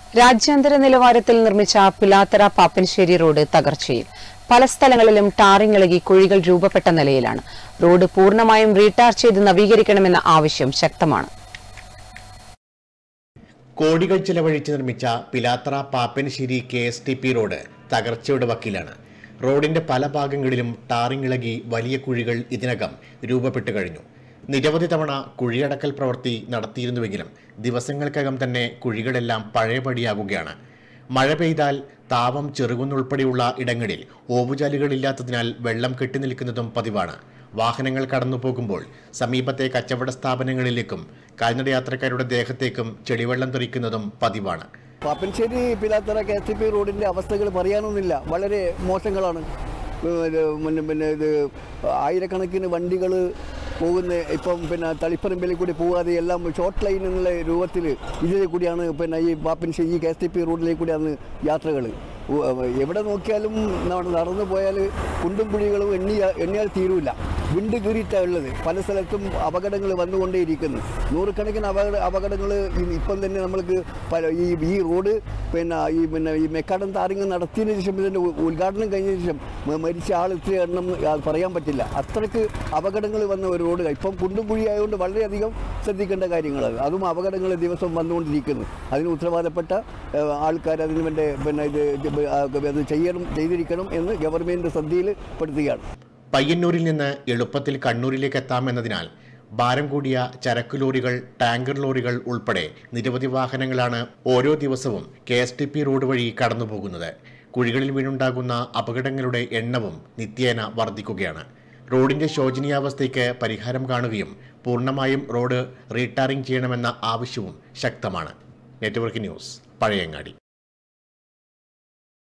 രാജ്യാന്തര നിലവാരത്തിൽ നിർമ്മിച്ച പിലാത്തറ പാപ്പൻശ്ശേരി റോഡ് തകർച്ചയിൽ പല സ്ഥലങ്ങളിലും ടാറിംഗ് ഇളകി കുഴികൾ രൂപപ്പെട്ട നിലയിലാണ് റോഡ് പൂർണ്ണമായും റീടാർ ചെയ്ത് നവീകരിക്കണമെന്ന ആവശ്യം ശക്തമാണ് കോടികൾ ചിലവഴിച്ച് നിർമ്മിച്ച Pilathara Pappinisseri K S T P road തകർച്ചയുടെ വക്കിലാണ് റോഡിന്റെ പല ഭാഗങ്ങളിലും ടാറിംഗ് ഇളകി വലിയ കുഴികൾ ഇതിനകം രൂപപ്പെട്ടു കഴിഞ്ഞു നിരവധി തവണ കുഴിയടക്കൽ പ്രവൃത്തി നടത്തിയിരുന്നുവെങ്കിലും ദിവസങ്ങൾക്കകം തന്നെ കുഴികളെല്ലാം പഴയപടിയാകുകയാണ് മഴ പെയ്താൽ താപം ചെറുകുന്നുൾപ്പെടെയുള്ള ഇടങ്ങളിൽ ഓവുചാലുകളില്ലാത്തതിനാൽ വെള്ളം കെട്ടിനിൽക്കുന്നതും പതിവാണ് വാഹനങ്ങൾ കടന്നു പോകുമ്പോൾ സമീപത്തെ കച്ചവട സ്ഥാപനങ്ങളിലേക്കും കാൽനടയാത്രക്കാരുടെ ദേഹത്തേക്കും ചെളിവെള്ളം തെറിക്കുന്നതും പതിവാണ് Pappinisseri Pilathara K S P റോഡിൻ്റെ അവസ്ഥകൾ പറയാനൊന്നുമില്ല വളരെ മോശങ്ങളാണ് ഇത് പിന്നെ പിന്നെ ഇത് ആയിരക്കണക്കിന് വണ്ടികൾ പോകുന്ന ഇപ്പം പിന്നെ തളിപ്പറമ്പിൽ കൂടി പോകാതെ എല്ലാം ഷോർട്ട് ലൈൻ എന്നുള്ള രൂപത്തിൽ ഇതിൽ കൂടിയാണ് പിന്നെ ഈ പാപ്പൻശ്ശേരി കെ എസ് പി റോഡിലേക്ക് കൂടിയാണ് യാത്രകൾ എവിടെ നോക്കിയാലും നട- നടന്നു പോയാൽ കുണ്ടും കുഴികളും എണ്ണിയ എണ്ണിയാൽ തീരൂല വിണ്ട് കീറിയിട്ടാണ് ഉള്ളത് പല സ്ഥലത്തും അപകടങ്ങൾ വന്നുകൊണ്ടേയിരിക്കുന്നു നൂറുകണക്കിന് അപകട അപകടങ്ങൾ ഇപ്പം തന്നെ നമ്മൾക്ക് പല ഈ ഈ റോഡ് പിന്നെ ഈ പിന്നെ ഈ മെക്കാടൻ താരങ്ങൾ നടത്തിയതിന് ശേഷം ഇതിൻ്റെ ഉ- ഉദ്ഘാടനം കഴിഞ്ഞതിന് ശേഷം മ- മരിച്ച ആൾ ഇത്ര എണ്ണം ആ, പറയാൻ പറ്റില്ല അത്രയ്ക്ക് അപകടങ്ങൾ വന്ന ഒരു റോഡ് ഇപ്പം കുണ്ടും കുഴി ആയതുകൊണ്ട് വളരെയധികം ശ്രദ്ധിക്കേണ്ട കാര്യങ്ങളാണ് അതും അപകടങ്ങൾ ദിവസം വന്നുകൊണ്ടിരിക്കുന്നു അതിന് ഉത്തരവാദപ്പെട്ട ആൾക്കാർ അതിന് വേണ്ടി പിന്നെ ഇത് ഇത് ആ, അത് ചെയ്യണം ചെയ്തിരിക്കണം എന്ന് ഗവൺമെൻറ് ശ്രദ്ധയിൽ പെടുത്തുകയാണ് പയ്യന്നൂരിൽ നിന്ന് എളുപ്പത്തിൽ കണ്ണൂരിലേക്ക് എത്താമെന്നതിനാൽ ഭാരം കൂടിയ ചരക്ക് ലോറികൾ ടാങ്കർ ലോറികൾ ഉൾപ്പെടെ നിരവധി വാഹനങ്ങളാണ് ഓരോ ദിവസവും K S T P road വഴി കടന്നുപോകുന്നത് കുഴികളിൽ വീണുണ്ടാകുന്ന അപകടങ്ങളുടെ എണ്ണവും നിത്യേന വർദ്ധിക്കുകയാണ് റോഡിന്റെ ശോചനീയാവസ്ഥയ്ക്ക് പരിഹാരം കാണുകയും പൂർണ്ണമായും റോഡ് റീടാറിംഗ് ചെയ്യണമെന്ന ആവശ്യവും ശക്തമാണ് നെറ്റ്വർക്ക് ന്യൂസ് പഴയങ്ങാടി